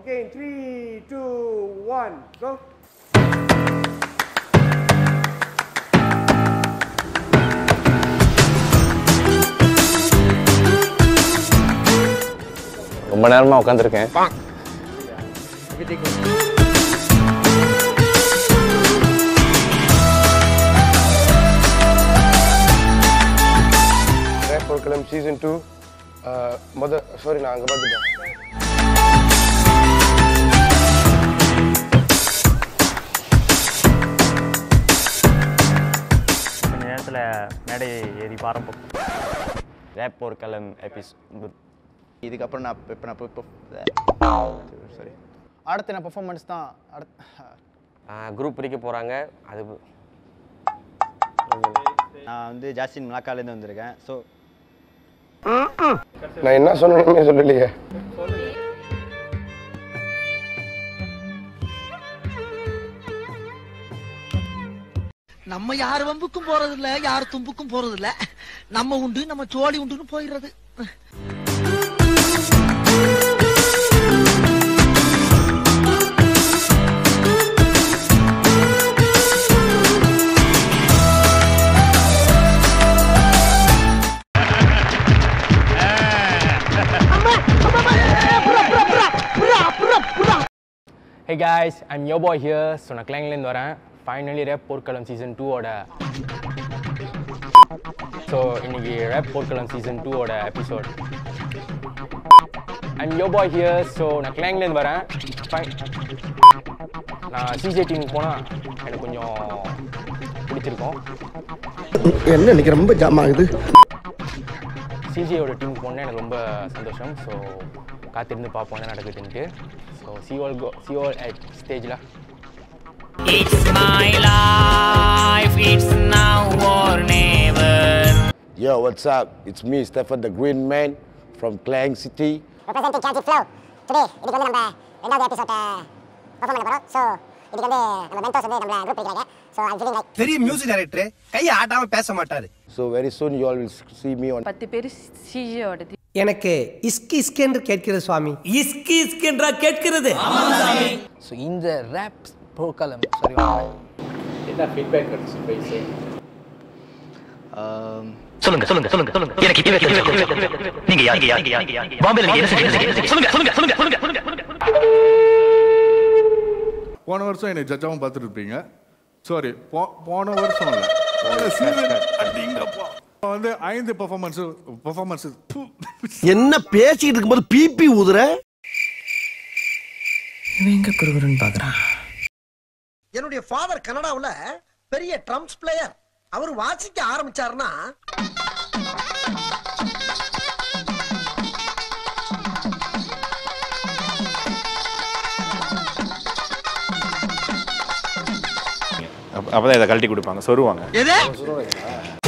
Okay, in three, two, one, go. ரொம்ப நேரமாக உட்காந்துருக்கேன் பொருட்களம் சீசன் டூ முத சாரி நான் அங்கே பார்த்துட்டேன் கொஞ்ச நேரத்தில் மேடை ஏறி பாரம் ரேப் போர்க்களம் எபிசோட் இதுக்கப்புறம் நான் இப்போ நான் இப்போ சரி அடுத்து நான் பெர்ஃபார்மன்ஸ் தான் அடுத்து குரூப் பிரிக்க போகிறாங்க அது நான் வந்து ஜாஸ்தின் மலாக்காலேருந்து வந்திருக்கேன் ஸோ நான் என்ன சொன்னேன்னு சொல்லலையே நம்ம யார் வம்புக்கும் போறது இல்ல யார் தும்புக்கும் போறது இல்ல நம்ம உண்டு நம்ம சோழி உண்டுன்னு போயிடுறது hey guys I'm yo boy here so நான் கிளாங்லேருந்து வரேன் ஃபைனலி ரேப் போர்க்களம் சீசன் டூவோட ஸோ இன்னைக்கு ரேப் போர்க்களம் சீசன் டூவோட episode I'm yo boy here so நான் கிளாங்லேருந்து வரேன் ஃபைன் நான் சிஜே டீமுக்கு போனால் எனக்கு கொஞ்சம் பிடிச்சிருக்கும் என்ன இன்னைக்கு ரொம்ப ஜாம் ஆகுது சிஜியோட டீமுக்கு போனால் எனக்கு ரொம்ப சந்தோஷம் ஸோ காத்திருந்து பார்ப்போம் என்ன நடக்குதுன்ட்டு so see all go see all at ஸ்டேஜில் It's my life, it's now or never. Yo, what's up? It's me, Stefan the Green Man from Klang City. representing Kanchi Flow. Today, இதுக்கு வந்து நம்ம ரெண்டாவது episode perform பண்ண போறோம் so இதுக்கு வந்து நம்ம மென்டர்ஸ் வந்து நம்மள குரூப் பிடிக்கிறாங்க ஸோ ஐம் ஃபீலிங் லைக் பெரிய மியூசிக் டைரக்டர் கையை ஆட்டாம பேச மாட்டாரு So very soon you all will see me on பத்து பேர் சிஜியோடது எனக்கு இஸ்கி இஸ்கி என்று கேட்கிறது சுவாமி இஸ்கி இஸ்கின்றா கேட்கிறது ஸோ இந்த ரேப் போர்க்களம் சாரி சொல்லுங்க சொல்லுங்க சொல்லுங்க சொல்லுங்க எனக்கு இப்பவே தெரியும் நீங்க யார் நீங்க யார் நீங்க யார் பாம்பேல நீங்க என்ன செஞ்சீங்க சொல்லுங்க சொல்லுங்க சொல்லுங்க சொல்லுங்க சொல்லுங்க போன வருஷம் என்னை ஜட்ஜாவும் பார்த்துட்டு இருப்பீங்க சாரி போன வருஷம் இல்லை போன season அடிங்கப்பா. வந்து ஐந்து பெர்ஃபார்மன்ஸ் பெர்ஃபார்மன்ஸ் என்ன பேசிக்கிட்டு இருக்கும்போது பிபி ஊதுற எங்க குருகுருன்னு பாக்குறான் என்னுடைய ஃபாதர் கனடாவுல பெரிய ட்ரம்ஸ் பிளேயர் அவர் வாசிக்க ஆரம்பிச்சாருன்னா அப்போ தான் இதை கழட்டி கொடுப்பாங்க சொருவாங்க எது